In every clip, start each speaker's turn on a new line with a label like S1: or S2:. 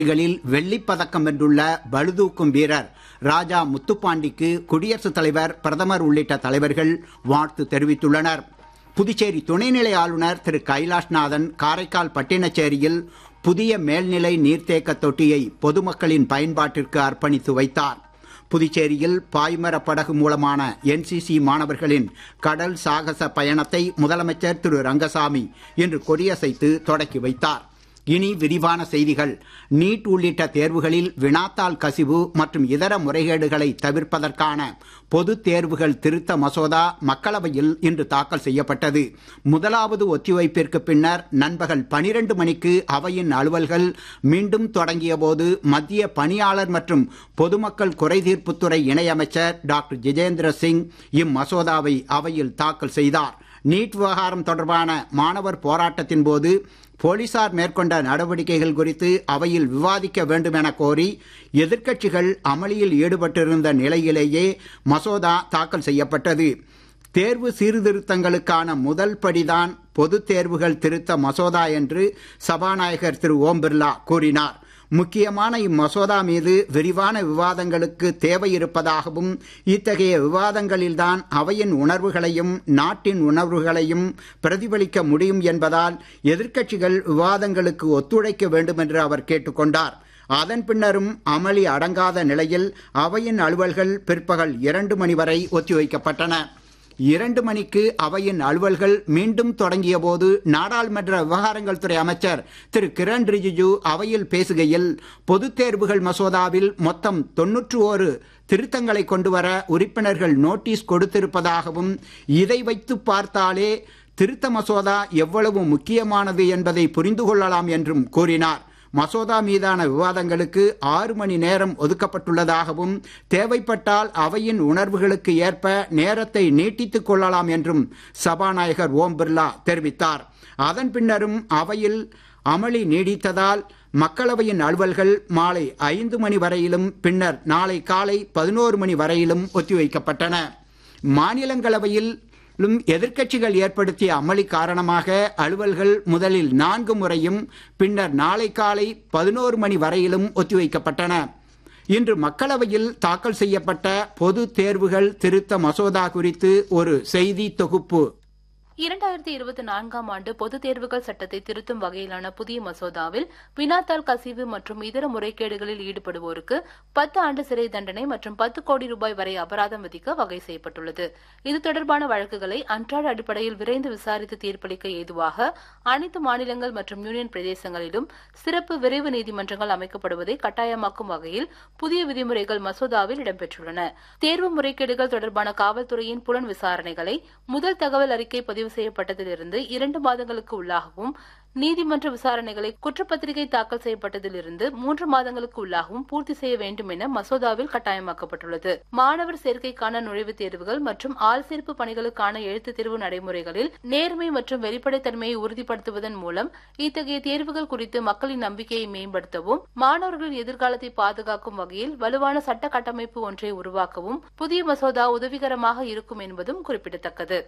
S1: களில் வெள்ளிப்பதக்கம் வென்றுள்ள பளுதூக்கும் வீரர் ராஜா முத்துப்பாண்டிக்கு குடியரசுத் தலைவர் பிரதமர் உள்ளிட்ட தலைவர்கள் வாழ்த்து தெரிவித்துள்ளனர் புதுச்சேரி துணைநிலை ஆளுநர் திரு கைலாஷ்நாதன் காரைக்கால் பட்டினச்சேரியில் புதிய மேல்நிலை நீர்த்தேக்க தொட்டியை பொதுமக்களின் பயன்பாட்டிற்கு அர்ப்பணித்து வைத்தார் புதுச்சேரியில் பாய்மர படகு மூலமான என்சிசி மாணவர்களின் கடல் சாகச பயணத்தை முதலமைச்சர் திரு ரங்கசாமி இன்று கொடியசைத்து தொடக்கி வைத்தார் இனி விரிவான செய்திகள் நீட் உள்ளிட்ட தேர்வுகளில் வினாத்தாள் கசிவு மற்றும் இதர முறைகேடுகளை தவிர்ப்பதற்கான பொதுத் தேர்வுகள் திருத்த மசோதா மக்களவையில் இன்று தாக்கல் செய்யப்பட்டது முதலாவது ஒத்திவைப்பிற்கு பின்னர் நண்பகல் பனிரெண்டு மணிக்கு அவையின் அலுவல்கள் மீண்டும் தொடங்கிய போது மத்திய பணியாளர் மற்றும் பொதுமக்கள் குறைதீர்ப்புத்துறை இணையமைச்சர் டாக்டர் ஜிதேந்திர சிங் இம்மசோதாவை அவையில் தாக்கல் செய்தார் நீட் விவகாரம் தொடர்பான மாணவர் போராட்டத்தின் போது போலீசார் மேற்கொண்ட நடவடிக்கைகள் குறித்து அவையில் விவாதிக்க வேண்டும் என கோரி எதிர்க்கட்சிகள் அமளியில் ஈடுபட்டிருந்த நிலையிலேயே மசோதா தாக்கல் செய்யப்பட்டது தேர்வு சீர்திருத்தங்களுக்கான முதல் படிதான் பொதுத் தேர்வுகள் திருத்த மசோதா என்று சபாநாயகர் திரு ஓம் பிர்லா கூறினார் முக்கியமான இம்மசோதா மீது விரிவான விவாதங்களுக்கு தேவை இருப்பதாகவும் இத்தகைய விவாதங்களில்தான் அவையின் உணர்வுகளையும் நாட்டின் உணர்வுகளையும் பிரதிபலிக்க முடியும் என்பதால் எதிர்க்கட்சிகள் விவாதங்களுக்கு ஒத்துழைக்க வேண்டும் என்று அவர் கேட்டுக்கொண்டார் அதன் பின்னரும் அமளி அடங்காத நிலையில் அவையின் அலுவல்கள் பிற்பகல் இரண்டு மணி வரை ஒத்திவைக்கப்பட்டன இரண்டு மணிக்கு அவையின் அலுவல்கள் மீண்டும் தொடங்கிய போது நாடாளுமன்ற விவகாரங்கள் துறை அமைச்சர் திரு கிரண் ரிஜிஜு அவையில் பேசுகையில் பொதுத் தேர்வுகள் மசோதாவில் மொத்தம் தொன்னூற்று ஓரு திருத்தங்களை கொண்டுவர உறுப்பினர்கள் நோட்டீஸ் கொடுத்திருப்பதாகவும் இதை வைத்து பார்த்தாலே திருத்த மசோதா எவ்வளவு முக்கியமானது என்பதை புரிந்து கொள்ளலாம் என்றும் கூறினார் மசோதா மீதான விவாதங்களுக்கு ஆறு மணி நேரம் ஒதுக்கப்பட்டுள்ளதாகவும் தேவைப்பட்டால் அவையின் உணர்வுகளுக்கு ஏற்ப நேரத்தை நீட்டித்துக் கொள்ளலாம் என்றும் சபாநாயகர் ஓம் பிர்லா தெரிவித்தார் அதன் பின்னரும் அவையில் அமளி நீடித்ததால் மக்களவையின் அலுவல்கள் மாலை ஐந்து மணி வரையிலும் பின்னர் நாளை காலை பதினோரு மணி வரையிலும் ஒத்திவைக்கப்பட்டன மாநிலங்களவையில் லும் எதிர்க்கட்சிகள் ஏற்படுத்திய அமளி காரணமாக அலுவல்கள் முதலில் நான்கு முறையும் பின்னர் நாளை காலை பதினோரு மணி வரையிலும் ஒத்திவைக்கப்பட்டன இன்று மக்களவையில் தாக்கல் செய்யப்பட்ட பொது தேர்வுகள் திருத்த மசோதா குறித்து ஒரு செய்தி தொகுப்பு
S2: இரண்டாயிரத்தி இருபத்தி நான்காம் ஆண்டு பொதுத் தேர்வுகள் சட்டத்தை திருத்தும் வகையிலான புதிய மசோதாவில் வினாத்தாள் கசிவு மற்றும் இதர முறைகேடுகளில் ஈடுபடுவோருக்கு பத்து ஆண்டு சிறை தண்டனை மற்றும் பத்து கோடி ரூபாய் வரை அபராதம் விதிக்க வகை செய்யப்பட்டுள்ளது இது தொடர்பான வழக்குகளை அன்றாட அடிப்படையில் விரைந்து விசாரித்து தீர்ப்பளிக்க ஏதுவாக அனைத்து மாநிலங்கள் மற்றும் யூனியன் பிரதேசங்களிலும் சிறப்பு விரைவு நீதிமன்றங்கள் அமைக்கப்படுவதை கட்டாயமாக்கும் வகையில் புதிய விதிமுறைகள் மசோதாவில் இடம்பெற்றுள்ளன தேர்வு முறைகேடுகள் தொடர்பான காவல்துறையின் புலன் விசாரணைகளை முதல் தகவல் அறிக்கை பதிவு செய்யப்பட்டதிலிருந்து இரண்டு மாதங்களுக்கு உள்ளாகவும் நீதிமன்ற விசாரணைகளை குற்றப்பத்திரிகை தாக்கல் செய்யப்பட்டதிலிருந்து மூன்று மாதங்களுக்கு உள்ளாகவும் பூர்த்தி செய்ய வேண்டும் என மசோதாவில் கட்டாயமாக்கப்பட்டுள்ளது மாணவர் சேர்க்கைக்கான நுழைவுத் தேர்வுகள் மற்றும் ஆள் சேர்ப்பு பணிகளுக்கான எழுத்து தேர்வு நடைமுறைகளில் நேர்மை மற்றும் வெளிப்படைத்தன்மையை உறுதிப்படுத்துவதன் மூலம் இத்தகைய தேர்வுகள் குறித்து மக்களின் நம்பிக்கையை மேம்படுத்தவும் மாணவர்களின் எதிர்காலத்தை பாதுகாக்கும் வகையில் வலுவான சட்ட கட்டமைப்பு ஒன்றை உருவாக்கவும் புதிய மசோதா உதவிகரமாக இருக்கும் என்பதும் குறிப்பிடத்தக்கது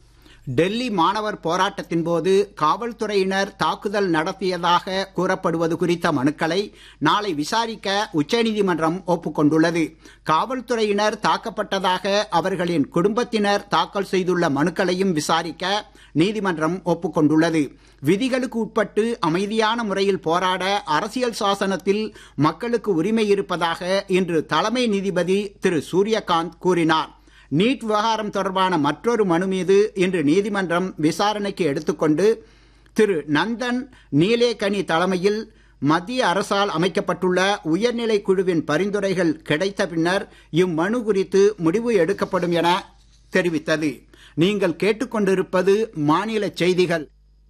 S1: டெல்லி மாணவர் போராட்டத்தின் போது காவல்துறையினர் தாக்குதல் நடத்தியதாக கூறப்படுவது குறித்த மனுக்களை நாளை விசாரிக்க உச்சநீதிமன்றம் ஒப்புக்கொண்டுள்ளது காவல்துறையினர் தாக்கப்பட்டதாக அவர்களின் குடும்பத்தினர் தாக்கல் செய்துள்ள மனுக்களையும் விசாரிக்க நீதிமன்றம் ஒப்புக்கொண்டுள்ளது விதிகளுக்கு உட்பட்டு அமைதியான முறையில் போராட அரசியல் சாசனத்தில் மக்களுக்கு உரிமை இருப்பதாக இன்று தலைமை நீதிபதி திரு சூரியகாந்த் கூறினார் நீட் விவகாரம் தொடர்பான மற்றொரு மனு மீது இன்று நீதிமன்றம் விசாரணைக்கு எடுத்துக்கொண்டு திரு நந்தன் நீலேகனி தலைமையில் மத்திய அரசால் அமைக்கப்பட்டுள்ள உயர்நிலை குழுவின் பரிந்துரைகள் கிடைத்த பின்னர் இம்மனு குறித்து முடிவு எடுக்கப்படும் என தெரிவித்தது நீங்கள் கேட்டுக்கொண்டிருப்பது மாநில செய்திகள்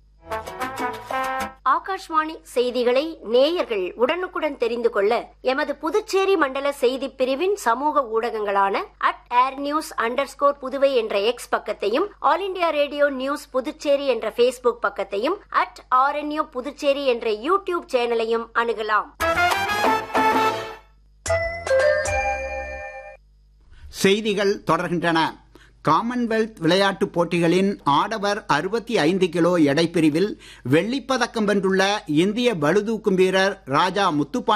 S3: ஆகாஷ்வாணி செய்திகளை நேயர்கள் உடனுக்குடன் தெரிந்து கொள்ள எமது புதுச்சேரி மண்டல செய்தி பிரிவின் சமூக ஊடகங்களான at air news under Puduvai என்ற எக்ஸ் பக்கத்தையும் all India radio news Puducherry என்ற பேஸ்புக் பக்கத்தையும் அட் ஆர்என்யூ புதுச்சேரி என்ற யூடியூப் சேனலையும் அணுகலாம்
S1: செய்திகள் தொடர்கின்றன காமன்வெல்த் விளையாட்டுப் போட்டிகளின் ஆடவர் அறுபத்தி ஐந்து கிலோ எடை பிரிவில் வெள்ளிப்பதக்கம் வென்றுள்ள இந்திய பளுதூக்கும் வீரர் ராஜா முத்துப்பாண்டி